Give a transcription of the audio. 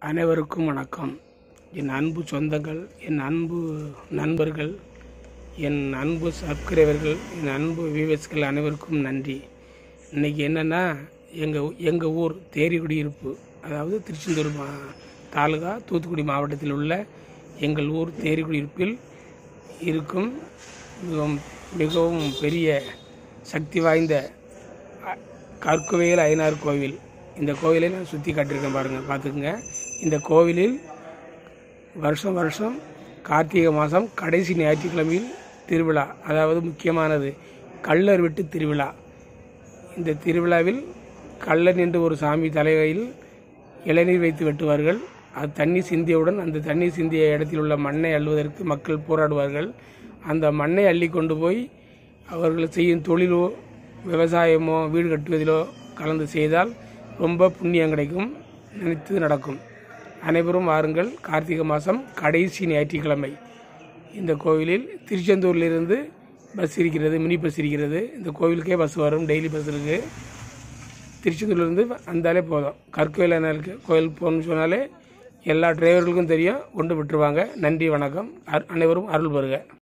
அனைவருக்கும் வணக்கம் என் அன்பு சொந்தங்கள் என் அன்பு நண்பர்கள் என் அன்பு சப்ஸ்கிரைபர்கள் என் அன்பு வியூவர்ஸ்கள் அனைவருக்கும் நன்றி இன்னைக்கு என்னென்னா எங்கள் எங்கள் ஊர் தேரிக்குடியிருப்பு அதாவது திருச்செந்தூர் மா தாலுகா தூத்துக்குடி மாவட்டத்தில் உள்ள எங்கள் ஊர் தேரிக்குடியிருப்பில் இருக்கும் மிகவும் மிகவும் பெரிய சக்தி வாய்ந்த அ- கற்குவையில் ஐயனார் கோவில் இந்த கோவிலை நான் சுற்றி காட்டியிருக்கேன் பாருங்கள் பார்த்துக்குங்க இந்த கோவிலில் வருஷம் வருஷம் கார்த்திகை மாதம் கடைசி ஞாயிற்றுக்கிழமையில் திருவிழா அதாவது முக்கியமானது கள்ளர் வெட்டு திருவிழா இந்த திருவிழாவில் கள்ளன் என்று ஒரு சாமி தலைவையில் இளநீர் வைத்து வெட்டுவார்கள் அது தண்ணி சிந்தியவுடன் அந்த தண்ணி சிந்திய இடத்தில் உள்ள மண்ணை அள்ளுவதற்கு மக்கள் போராடுவார்கள் அந்த மண்ணை அள்ளி கொண்டு போய் அவர்கள் செய்யும் தொழிலோ விவசாயமோ வீடு கட்டுவதிலோ கலந்து செய்தால் ரொம்ப புண்ணியம் கிடைக்கும் நினைத்தது நடக்கும் அனைவரும் வாருங்கள் கார்த்திகை மாதம் கடைசி ஞாயிற்றுக்கிழமை இந்த கோவிலில் திருச்செந்தூரிலிருந்து பஸ் இருக்கிறது மினி பஸ் இருக்கிறது இந்த கோவிலுக்கே பஸ் வரும் டெய்லி பஸ் இருக்குது திருச்செந்தூர்லேருந்து வந்தாலே போதும் கற்கோயில் என்ன இருக்குது கோயில் போகணும்னு சொன்னாலே எல்லா டிரைவர்களுக்கும் தெரியும் கொண்டு விட்டுருவாங்க நன்றி வணக்கம் அர்- அனைவரும் அருள் பெறுக